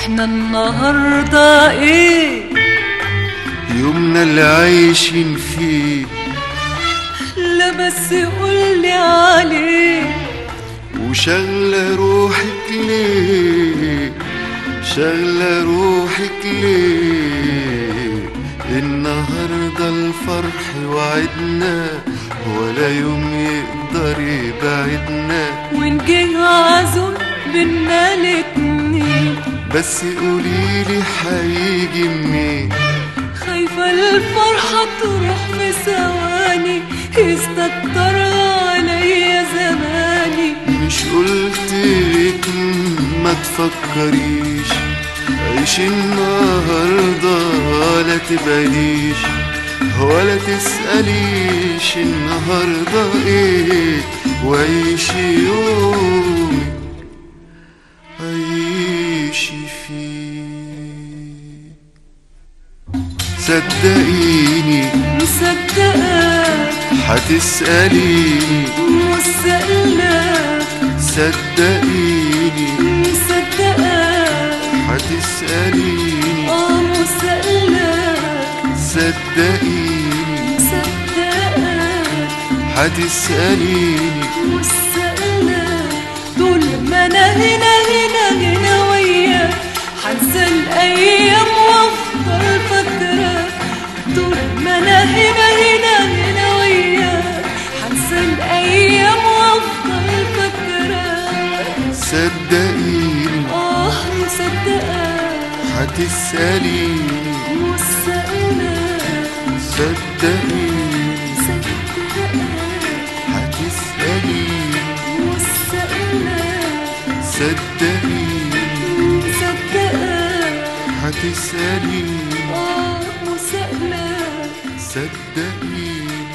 احنا النهاردة ايه يومنا اللي عايشين فيه لا بس قولي عليه وشغلة روحك ليه شغلة روحك ليه النهاردة الفرح وعدنا ولا يوم يقدر يبعدنا وإن جه عزم بينا الاتنين بس قوليلي هيجي منين خايفة الفرحة تروح في ثواني يستكترها عليا زماني مش قلتلك ما تفكريش عيش النهاردة ولا تبعديش ولا تسأليش النهاردة ايه وعيشي يومك عيشي فيه صدقيني مصدقاك هتسأليني مستقلاك صدقيني مصدقاك هتسأليني اه مستقلاك صدقيني مصدقاك هتسأليني مستقلاك طول ما انا هنا هنا هنا وياك حنسى الايام وافضل فاكراك طول ما انا هنا هنا هنا وياك حنسى الايام وافضل فاكراك صدقيني اه مصدقاك هتسأليني مستقلاك صدقيني مصدقاك هتسأليني مستقلاك صدقيني مصدقاك هتسأليني اه مستقلاك صدقيني